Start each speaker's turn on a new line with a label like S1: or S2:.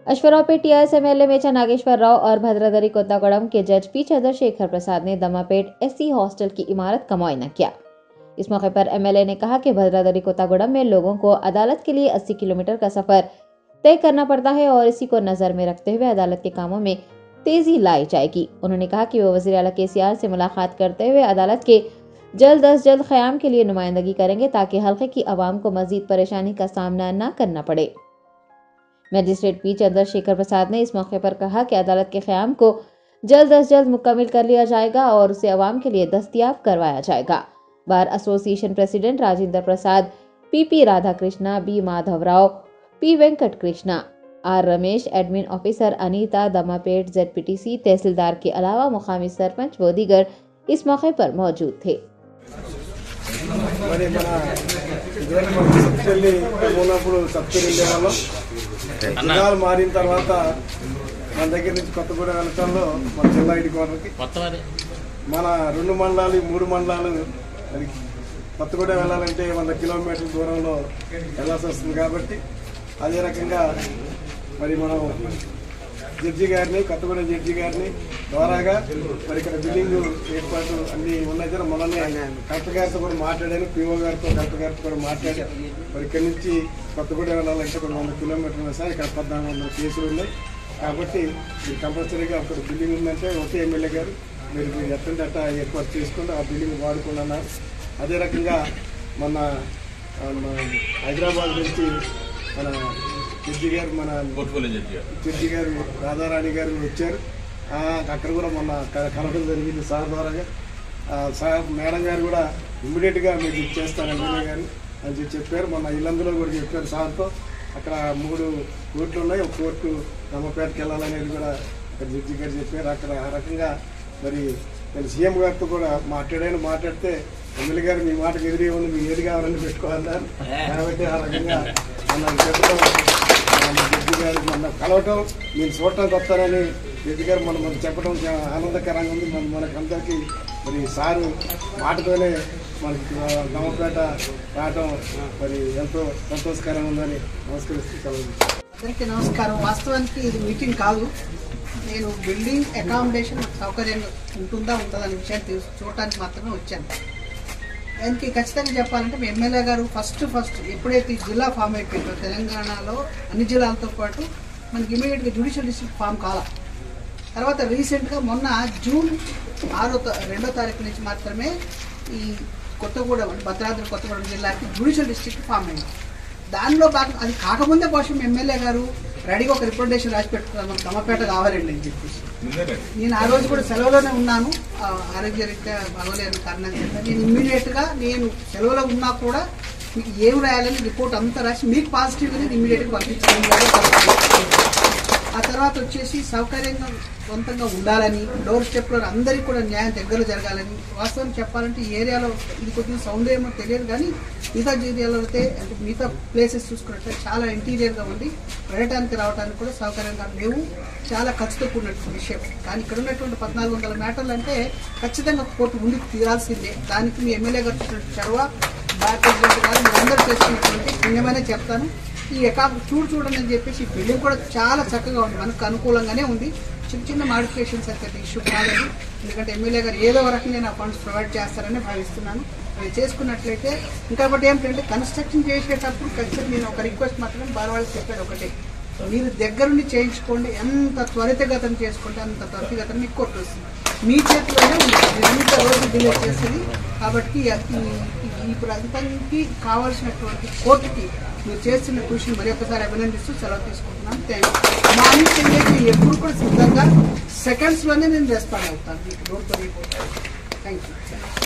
S1: Aswaraopeta TRS MLA Mecha Nageswara Rao और भद्रादरी कोत्तागुड़म के जज पी चंद्रशेखर प्रसाद ने दमापेट एससी हॉस्टल की इमारत का मुआयना किया इस मौके पर एमएलए ने कहा कि भद्रादरी कोत्तागुड़म में लोगों को अदालत के लिए 80 किलोमीटर का सफर तय करना पड़ता है और इसी को नजर में रखते हुए अदालत के कामों में तेजी लाई जाएगी उन्होंने कहा कि वो वजीर अला के से मुलाकात करते हुए अदालत के जल्द अज जल्द क़याम के लिए नुमाइंदगी करेंगे ताकि हल्के की आवाम को मजीद परेशानी का सामना न करना पड़े मजिस्ट्रेट पी चंद्रशेखर प्रसाद ने इस मौके पर कहा कि अदालत के क़याम को जल्द अज जल्द मुकम्मल कर लिया जाएगा और उसे आवाम के लिए दस्तियाब करवाया जाएगा bar association president Rajendra Prasad P P Radhakrishna B Madhavarao P Venkat Krishna R Ramesh admin officer Anitha Dammapeta ZPTC तहसीलदार के अलावा मुकामी सरपंच व दीगर इस मौके पर मौजूद थे
S2: మరి మన ఇదివరకు మనం సబ్సిడీ ఉన్నప్పుడు సబ్సిడీ ఉండేవాళ్ళం జిల్లాలు మారిన తర్వాత మన దగ్గర నుంచి కొత్తగూడెం వెళ్ళటంలో మన జిల్లా ఇడి కోటకి మన రెండు మండలాలు ఈ మూడు మండలాలు మరి కొత్తగూడెం వెళ్ళాలంటే వంద కిలోమీటర్ల దూరంలో వెళ్ళాల్సి వస్తుంది కాబట్టి అదే రకంగా మరి మనం జడ్జి గారిని కొత్తగూడెం జడ్జి గారిని ద్వారాగా మరి ఇక్కడ బిల్డింగ్ ఏర్పాటు అన్ని ఉన్నాయి కదా మొన్ననే కలెక్టర్ గారితో కూడా మాట్లాడాను పిఓ గారితో కలెక్టర్ గారితో కూడా మాట్లాడి మరి ఇక్కడి నుంచి కొత్తగూడెం వెళ్ళాలంటే కొన్ని వంద కిలోమీటర్లు సార్ ఇక్కడ పద్నాలుగు వందల కేసులు ఉన్నాయి కాబట్టి మీరు కంపల్సరీగా అక్కడ బిల్డింగ్ ఉందంటే ఒకే ఎమ్మెల్యే గారు మీరు మీరు ఎట్టంటే అట్ట ఏర్పాటు చేసుకుంటూ ఆ బిల్డింగ్ వాడుకోండి అన్నారు అదే రకంగా మన ఆ, మన హైదరాబాద్ నుంచి మన జడ్జి గారు మన
S3: పోర్ట్ఫోలియో జడ్జి గారు
S2: జడ్జి గారు రాధారాణి గారు వచ్చారు ఆ, అక్కడ కూడా మొన్న క- కలవడం జరిగింది సార్ ద్వారాగా ఆ, సార్ మేడం గారు కూడా ఇమ్మీడియట్గా మీకు ఇచ్చేస్తాను ఎమ్మెల్యే గారు అని చెప్పి చెప్పారు మొన్న ఇల్లందులో కూడా చెప్పారు సార్తో అక్కడ మూడు కోర్టులు ఉన్నాయి ఒక కోర్టు నమ్మపేటకి వెళ్ళాలనేది కూడా అక్కడ జడ్జి గారు చెప్పారు అక్కడ ఆ రకంగా మరి నేను సీఎం గారితో కూడా మాట్లాడాను మాట్లాడితే ఎమ్మెల్యే గారు మీ మాటకు ఎదురే ఉంది మీకు ఏది కావాలని పెట్టుకోవాలన్నారు కాబట్టి ఆ రకంగా మనం చెప్పడం మన జడ్జి గారు మన కలవటం నేను చూడటానికి వస్తానని జడ్జి గారు మనం మనం చెప్పడం చాలా ఆనందకరంగా ఉంది మన మనకందరికీ మరి సారు మాటతోనే మనకి గమపేట రావటం మరి ఎంతో సంతోషకరంగా ఉందని నమస్కరిస్తూ సెలవు
S4: అందరికీ నమస్కారం వాస్తవానికి ఇది మీటింగ్ కాదు నేను బిల్డింగ్ అకామిడేషన్ సౌకర్యంగా ఉంటుందా ఉంటుందా అనే విషయాన్ని తెలుసు చూడటానికి మాత్రమే వచ్చాను దానికి ఖచ్చితంగా చెప్పాలంటే మీ ఎమ్మెల్యే గారు ఫస్ట్ ఫస్ట్ ఎప్పుడైతే ఈ జిల్లా ఫామ్ అయిపోయిందో తెలంగాణలో అన్ని జిల్లాలతో పాటు మనకి ఇమీడియట్గా జ్యుడిషియల్ డిస్ట్రిక్ట్ ఫామ్ కాల తర్వాత రీసెంట్గా మొన్న జూన్ ఆరో తా- రెండో తారీఖు నుంచి మాత్రమే ఈ కొత్తగూడెం అంటే భద్రాద్రి కొత్తగూడెం జిల్లాకి జ్యుడిషియల్ డిస్ట్రిక్ట్ ఫామ్ అయింది దానిలో భాగం అది కాకముందే కోసం ఎమ్మెల్యే గారు రెడీగా ఒక రిప్రజెంటేషన్ రాసి పెట్టుకున్నారు మనకు దమ్మపేట కావాలండి అని చెప్పేసి నేను ఆ రోజు కూడా సెలవులోనే ఉన్నాను ఆ, ఆరోగ్య రీత్యా బాగోలేని కారణం చేత నేను ఇమ్మీడియట్ గా నేను సెలవులో ఉన్నా కూడా మీకు ఏం రాయాలని రిపోర్ట్ అంతా రాసి మీకు పాజిటివ్ అనేది ఇమ్మీడియట్ గా పంపించాను ఆ తర్వాత వచ్చేసి సౌకర్యంగా సొంతంగా ఉండాలని డోర్ స్టెప్ లో అందరికీ కూడా న్యాయం దగ్గరలో జరగాలని వాస్తవం చెప్పాలంటే ఈ ఏరియాలో ఇది కొద్దిగా సౌండ్ ఏమో తెలియదు కానీ మిగతా ఏరియాలో అయితే అంటే మిగతా ప్లేసెస్ చూసుకున్నట్లయితే చాలా ఇంటీరియర్ గా ఉండి వెళ్ళటానికి రావడానికి కూడా సౌకర్యంగా లేవు చాలా ఖర్చుతో కూడినటువంటి విషయం కానీ ఇక్కడ ఉన్నటువంటి పద్నాలుగు వందల మీటర్లు అంటే ఖచ్చితంగా కోర్టు ఉండి తీరాల్సిందే దానికి మీ ఎమ్మెల్యే గారు చేసినటువంటి చొరవ బాగా ప్రెసిడెంట్ గారు మీరందరూ చేస్తున్నటువంటి పుణ్యమనే చెప్తాను ఈ ఎకా చూడు చూడండి అని చెప్పేసి ఈ బిల్డింగ్ కూడా చాలా చక్కగా ఉంది మనకు అనుకూలంగానే ఉంది చిన్న చిన్న మాడిఫికేషన్స్ అయితే ఇష్యూ కాలేదు ఎందుకంటే ఎమ్మెల్యే గారు ఏదో ఒక రకంగా నా ఫండ్స్ ప్రొవైడ్ చేస్తారని భావిస్తున్నాను అవి చేసుకున్నట్లయితే ఇంకొకటి ఏంటంటే కన్స్ట్రక్షన్ చేసేటప్పుడు ఖచ్చితంగా నేను ఒక రిక్వెస్ట్ మాత్రం బాగా వాళ్ళకి చెప్పాను ఒకటే మీరు దగ్గరుండి చేయించుకోండి ఎంత త్వరితగతం చేసుకుంటే అంత త్వరితగతం మీకు కొట్టు వస్తుంది మీ చేతిలోనే ఉంది మీరు ఎంత రోజు డిలే చేస్తుంది కాబట్టి ఈ- ఈ- ఈ ప్రాంతానికి కావాల్సినటువంటి కోర్టుకి మీరు చేస్తున్న కృషిని మరి ఒకసారి అభినందిస్తూ సెలవు తీసుకుంటున్నాను థ్యాంక్ యూ మా నుంచి ఏంటంటే ఎప్పుడు కూడా సిద్ధంగా సెకండ్స్లోనే నేను రెస్పాండ్ అవుతాను మీకు డోంట్ థ్యాంక్ యూ